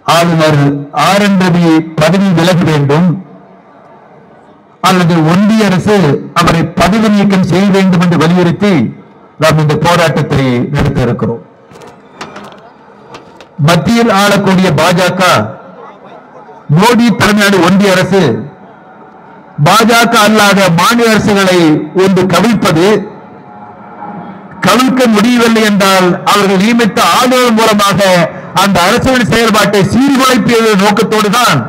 ஆளுநர் R N Ravi பதவி விலக வேண்டும் அல்லது ஒன்றிய அரசு அவரை பதவி நீக்கம் செய்ய வேண்டும் என்று வலியுறுத்தி நாம் இந்த போராட்டத்தை நடத்த இருக்கிறோம் மத்தியில் ஆளக்கூடிய பாஜக மோடி தலைமையான ஒன்றிய அரசு பாஜக அல்லாத மாநில அரசுகளை ஒன்று கவிழ்ப்பது கவிழ்க்க முடியவில்லை என்றால் அவர்கள் நியமித்த ஆளுநர் மூலமாக அந்த அரசின் செயல்பாட்டை சீர்குலைப்பிய நோக்கத்தோடு தான்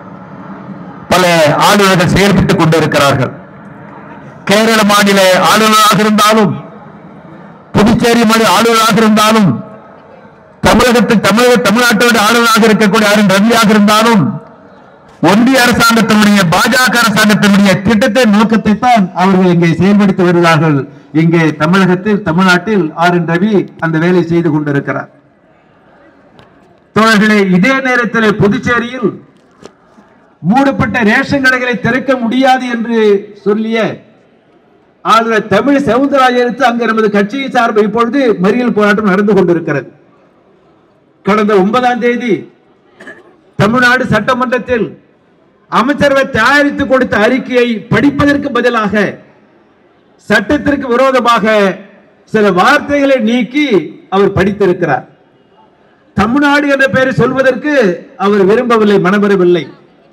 பல ஆளுநர்கள் செயல்பட்டுக் கொண்டிருக்கிறார்கள் கேரள மாநில ஆளுநராக இருந்தாலும் புதுச்சேரி மாநில ஆளுநராக இருந்தாலும் தமிழகத்தில் தமிழக தமிழ்நாட்டோட ஆளுநராக இருக்கக்கூடிய அருண் ரவியாக இருந்தாலும் ஒன்றிய அரசாங்கத்தினுடைய பாஜக அரசாங்கத்தினுடைய திட்டத்தை நோக்கத்தை தான் அவர்கள் இங்கே செயல்படுத்தி வருகிறார்கள் இங்கே தமிழகத்தில் தமிழ்நாட்டில் ஆர் என் ரவி அந்த வேலை செய்து கொண்டிருக்கிறார் தோழர்களே இதே நேரத்தில் புதுச்சேரியில் மூடப்பட்ட ரேஷன் கடைகளை திறக்க முடியாது என்று சொல்லிய ஆளுநர் தமிழ் சவுந்தரராஜனுக்கு அங்கு நமது கட்சியின் சார்பு இப்பொழுது மறியல் போராட்டம் நடந்து கொண்டிருக்கிறது கடந்த ஒன்பதாம் தேதி தமிழ்நாடு சட்டமன்றத்தில் அமைச்சரவை தயாரித்து கொடுத்த அறிக்கையை படிப்பதற்கு பதிலாக சட்டத்திற்கு விரோதமாக சில வார்த்தைகளை நீக்கி அவர் படித்திருக்கிறார் தமிழ்நாடு என்ற பெயரை சொல்வதற்கு அவர் விரும்பவில்லை மனவரவில்லை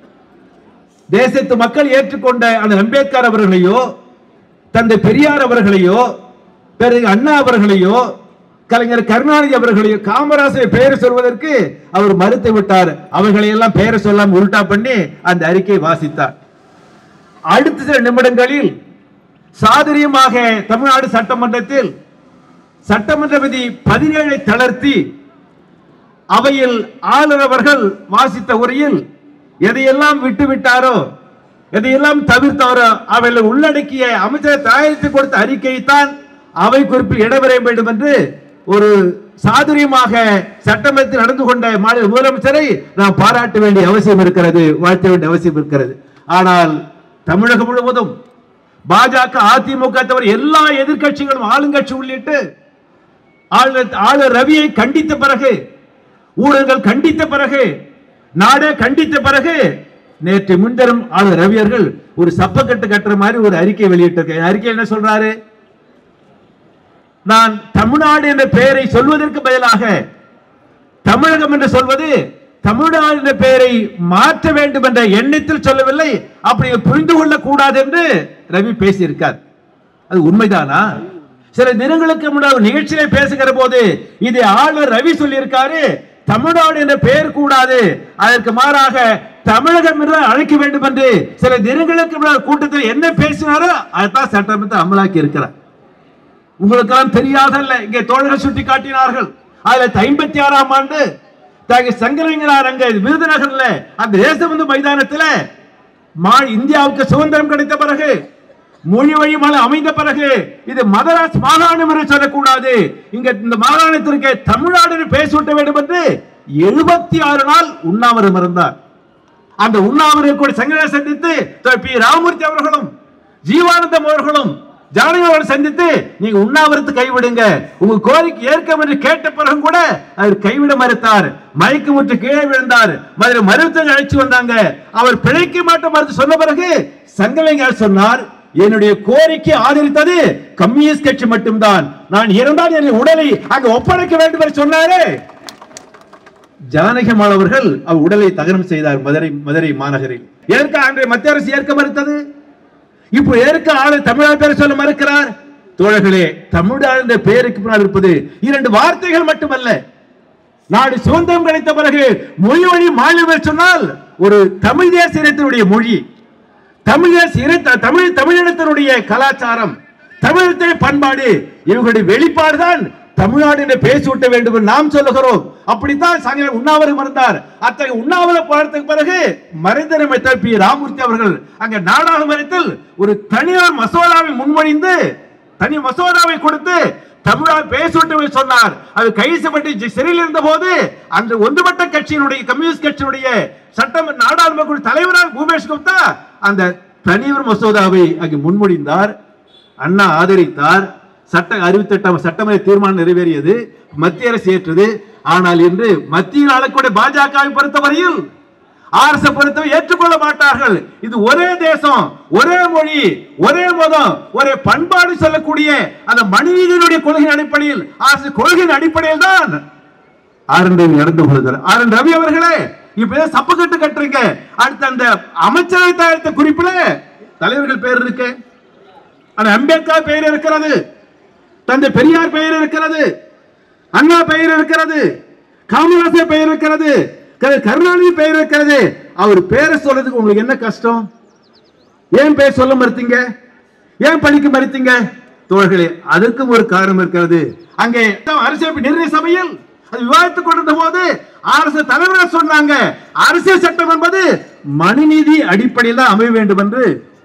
தேசத்து மக்கள் ஏற்றுக்கொண்ட அந்த அம்பேத்கர் அவர்களையோ தந்தை பெரியார் அவர்களையோ பிறகு அண்ணா அவர்களையோ கலைஞர் கருணாநிதி அவர்களையோ காமராசரை பெயர் சொல்வதற்கு அவர் மறுத்து விட்டார் அவர்களை எல்லாம் பெயரை சொல்லாம உல்டா பண்ணி அந்த அறிக்கையை வாசித்தார் அடுத்த சில நிமிடங்களில் சாதுரியமாக தமிழ்நாடு சட்டமன்றத்தில் சட்டமன்ற விதி பதினேழை தளர்த்தி அவையில் ஆளுநர் அவர்கள் வாசித்த உரையில் எதையெல்லாம் விட்டு விட்டாரோ எதையெல்லாம் தவிர்த்தாரோ அவையில் உள்ளடக்கிய அமைச்சர் தயாரித்து கொடுத்த அறிக்கையை தான் அவை குறிப்பில் இடம்பெற வேண்டும் என்று ஒரு சாதுரியமாக சட்டமன்றத்தில் நடந்து கொண்ட மாநில முதலமைச்சரை நாம் பாராட்ட வேண்டிய அவசியம் இருக்கிறது வாழ்த்த வேண்டிய அவசியம் இருக்கிறது ஆனால் தமிழகம் முழுவதும் பாஜக அதிமுக தவிர எல்லா எதிர்க்கட்சிகளும் ஆளுங்கட்சி உள்ளிட்டு ஆளுநர் ஆளுநர் ரவியை கண்டித்த பிறகு ஊழல்கள் கண்டித்த பிறகு நாடே கண்டித்த பிறகு நேற்று முன்தினம் ஆளுநர் ரவி அவர்கள் ஒரு சப்பக்கட்டு கட்டுற மாதிரி ஒரு அறிக்கை வெளியிட்டிருக்க அறிக்கை என்ன சொல்றாரு நான் தமிழ்நாடு என்ற பெயரை சொல்வதற்கு பதிலாக தமிழகம் என்று சொல்வது தமிழ்நாடு என்ற பெயரை மாற்ற வேண்டும் என்ற எண்ணத்தில் சொல்லவில்லை அப்படி புரிந்து கொள்ளக் கூடாது என்று ரவி பேசியிருக்கார் அது உண்மைதானா சில தினங்களுக்கு முன்னாடி நிகழ்ச்சியில பேசுகிற போது இதை ஆளுநர் ரவி சொல்லியிருக்காரு தமிழ்நாடு என்ற பெயர் கூடாது அதற்கு மாறாக தமிழகம் என்று அழைக்க வேண்டும் என்று சில தினங்களுக்கு முன்னால் கூட்டத்தில் என்ன பேசினாரோ அதைத்தான் சட்டமன்றத்தை அமலாக்கி இருக்கிறார் உங்களுக்கெல்லாம் தெரியாதல்ல இங்கே தோழர்கள் சுட்டி காட்டினார்கள் ஆயிரத்தி ஐம்பத்தி ஆறாம் ஆண்டு தாங்க சங்கரலிங்கனார் அங்க விருதுநகர்ல அந்த தேசபந்து மைதானத்துல மா இந்தியாவுக்கு சுதந்திரம் கிடைத்த பிறகு மொழி வழி மலை அமைந்த பிறகு இது மதராஸ் மாகாணம் என்று சொல்லக்கூடாது இங்க இந்த மாகாணத்திற்கு தமிழ்நாடு என்று பேச வேண்டும் என்று எழுபத்தி ஆறு நாள் உண்ணாவிரதம் இருந்தார் அந்த உண்ணாவிரதம் கூட சங்கரை சந்தித்து திரு பி ராமமூர்த்தி அவர்களும் ஜீவானந்தம் அவர்களும் ஜானகி அவர்கள் சந்தித்து நீங்க உண்ணாவிரத்து கைவிடுங்க உங்க கோரிக்கை ஏற்க என்று கேட்ட பிறகு கூட அவர் கைவிட மறுத்தார் மயக்கமுற்று கீழே விழுந்தார் மதுரை மருத்துவ அழைச்சு வந்தாங்க அவர் பிழைக்க மாட்ட மறுத்து சொன்ன பிறகு சங்கலிங்கர் சொன்னார் என்னுடைய கோரிக்கை ஆதரித்தது கம்யூனிஸ்ட் கட்சி மட்டும்தான் நான் இறந்தால் என் உடலை அங்க ஒப்படைக்க வேண்டும் என்று சொன்னாரே ஜானகிமால் அவர்கள் அவர் உடலை தகனம் செய்தார் மதுரை மதுரை மாநகரில் எதற்கு அன்றைய மத்திய அரசு ஏற்க மறுத்தது இப்போ ஏற்க ஆளு தமிழர் பேர் சொல்ல மறுக்கிறார் தோழர்களே தமிழ்நாடு என்ற பெயருக்கு பின்னால் இருப்பது இரண்டு வார்த்தைகள் மட்டுமல்ல நாடு சுதந்திரம் கிடைத்த பிறகு மொழி வழி மாநிலம் சொன்னால் ஒரு தமிழ் தேச இனத்தினுடைய மொழி தமிழ் தேச இன தமிழ் தமிழினத்தினுடைய கலாச்சாரம் தமிழத்தினுடைய பண்பாடு இவர்களுடைய வெளிப்பாடுதான் தமிழ்நாடு என்று பேசிவிட்ட வேண்டும் என்று நாம் சொல்லுகிறோம் அப்படித்தான் சங்க உண்ணாவிரதம் இருந்தார் அத்தகைய உண்ணாவிரத போராட்டத்துக்கு பிறகு மறைந்த அமைச்சர் பி ராமூர்த்தி அவர்கள் அங்க நாடாளுமன்றத்தில் ஒரு தனியார் மசோதாவை முன்மொழிந்து தனி மசோதாவை கொடுத்து தமிழால் பேசிவிட்டு சொன்னார் அது கைசப்பட்டு சிறையில் இருந்த போது அந்த ஒன்றுபட்ட கட்சியினுடைய கம்யூனிஸ்ட் கட்சியினுடைய சட்டம் நாடாளுமன்ற தலைவராக பூமேஷ் குப்தா அந்த தனியார் மசோதாவை அங்கு முன்மொழிந்தார் அண்ணா ஆதரித்தார் சட்ட அறுபத்தெட்டாம் சட்டமன்ற தீர்மானம் நிறைவேறியது மத்திய அரசு ஏற்றது ஆனால் இன்று மத்தியில் ஆளக்கூடிய பாஜகவை பொறுத்தவரையில் அரசை பொறுத்தவரை ஏற்றுக்கொள்ள மாட்டார்கள் இது ஒரே தேசம் ஒரே மொழி ஒரே மதம் ஒரே பண்பாடு சொல்லக்கூடிய அந்த மனிதனுடைய கொள்கையின் அடிப்படையில் அரசு கொள்கையின் அடிப்படையில் தான் ஆர் என் ரவி நடந்து கொள்கிறார் ஆர் என் ரவி அவர்களே இப்ப ஏதோ சப்பு கட்டு கட்டுறீங்க அடுத்த அந்த அமைச்சரவை தயாரித்த குறிப்பில தலைவர்கள் பேர் இருக்கு ஆனா அம்பேத்கர் பெயர் இருக்கிறது தந்தை பெரியார் பெயர் இருக்கிறது அண்ணா பெயர் இருக்கிறது காமராஜர் பெயர் இருக்கிறது க- கருணாநிதி பெயர் இருக்கிறது அவர் பேரை சொல்றதுக்கு உங்களுக்கு என்ன கஷ்டம் ஏன் பேர் சொல்ல மறுத்தீங்க ஏன் படிக்க மறுத்தீங்க தோழர்களே அதற்கும் ஒரு காரணம் இருக்கிறது அங்கே அரசியல் நிர்ணய சபையில் அது விவாதித்துக் கொண்டிருந்த போது அரசு தலைவர்கள் சொன்னாங்க அரசியல் சட்டம் என்பது மனுநீதி அடிப்படையில் தான் அமைய வேண்டும் என்று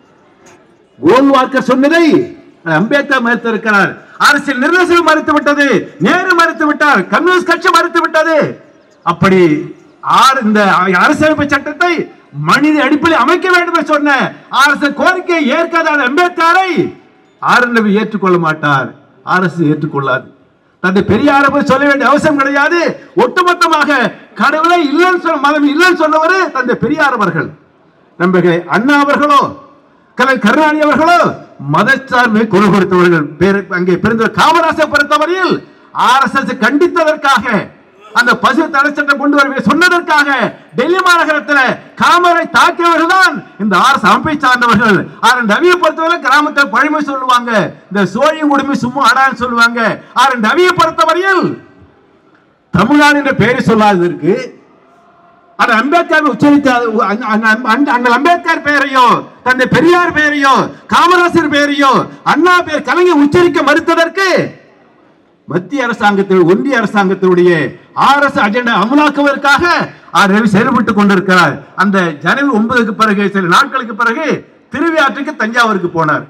கோல்வார்க்கர் சொன்னதை அம்பேத்கர் மறுத்திருக்கிறார் அரசியல் நிர்ணயம் மறுத்து விட்டது நேரு மறுத்து விட்டார் கம்யூனிஸ்ட் கட்சி மறுத்து விட்டது அப்படி ஆர் இந்த அரசியலமைப்பு சட்டத்தை மனித அடிப்படையில் அமைக்க வேண்டும் என்று சொன்ன அரசு கோரிக்கையை ஏற்காத அந்த அம்பேத்கரை ஆர்என்வி ஏற்றுக்கொள்ள மாட்டார் அரசு ஏற்றுக்கொள்ளாது தந்தை பெரியாரை போய் சொல்ல வேண்டிய அவசியம் கிடையாது ஒட்டுமொத்தமாக கடவுளை இல்லைன்னு சொன்ன மதம் இல்லைன்னு சொன்னவர் தந்தை பெரியார் அவர்கள் நம்பர்களே அண்ணா அவர்களோ கலைஞர் கருணாநிதி அவர்களோ மதச்சார்பை குரல் கொடுத்தவர்கள் பேர் அங்கே பிறந்த காமராசை பொறுத்தவரையில் ஆர்எஸ்எஸ் கண்டித்ததற்காக அந்த பசு தடை சட்டம் கொண்டு வர சொன்னதற்காக டெல்லி மாநகரத்தில் காமரை தாக்கியவர்கள் தான் இந்த ஆர்எஸ் அமைப்பை சார்ந்தவர்கள் ஆர் ரவியை பொறுத்தவரை கிராமத்தில் பழமை சொல்லுவாங்க இந்த சோழியும் குடும்பம் சும்மா அடான்னு சொல்லுவாங்க ஆர் ரவியை பொறுத்தவரையில் தமிழ்நாடு என்ற பெயரை சொல்லாததற்கு அந்த அம்பேத்கர் உச்சரித்த அங்க- அங்க- அங்க- அண்ணல் அம்பேத்கர் பெயரையோ தந்தை பெரியார் பெயரையோ காமராசர் பெயரையோ அண்ணா பெயர் கலைஞர் உச்சரிக்க மறுத்ததற்கு மத்திய அரசாங்கத்தில் ஒன்றிய அரசாங்கத்தினுடைய ஆர்எஸ் அஜெண்டா அமலாக்குவதற்காக ஆர் ரவி செயல்பட்டுக் கொண்டிருக்கிறார் அந்த ஜனவரி ஒன்பதுக்கு பிறகு சில நாட்களுக்கு பிறகு திருவிழாற்றுக்கு தஞ்சாவூருக்கு போனார்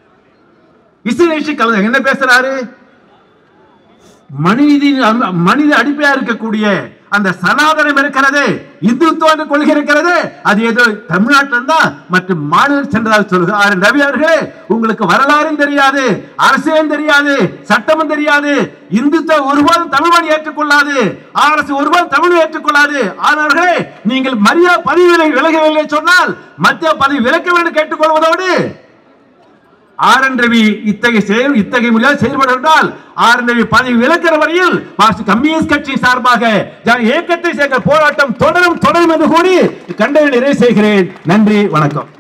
இசை நிகழ்ச்சி கலந்து என்ன பேசுறாரு மனித மனித அடிப்படையா இருக்கக்கூடிய அந்த சனாதனம் இருக்கிறது இந்துத்துவ என்ற கொள்கை இருக்கிறது அது ஏதோ தமிழ்நாட்டில் தான் மற்ற மாநிலம் சென்றதாக சொல்லுகிறார் ரவி அவர்களே உங்களுக்கு வரலாறும் தெரியாது அரசியலும் தெரியாது சட்டமும் தெரியாது இந்துத்துவ ஒருபோதும் தமிழ்மணி ஏற்றுக்கொள்ளாது அரசு ஒருபோதும் தமிழ் ஏற்றுக்கொள்ளாது ஆனவர்களே நீங்கள் மரியா பதவி விலகவில்லை சொன்னால் மத்திய பதவி விலக்க வேண்டும் கேட்டுக்கொள்வதோடு ஆர் என் ரவி இத்தகைய செயல் இத்தகைய முறையாக செயல்பட என்றால் ஆர் என் ரவி பதவி விலக்கிற வரையில் மார்க்சிஸ்ட் கம்யூனிஸ்ட் கட்சி சார்பாக ஜன இயக்கத்தை சேர்க்க போராட்டம் தொடரும் தொடரும் என்று கூறி கண்டனை நிறைவு செய்கிறேன் நன்றி வணக்கம்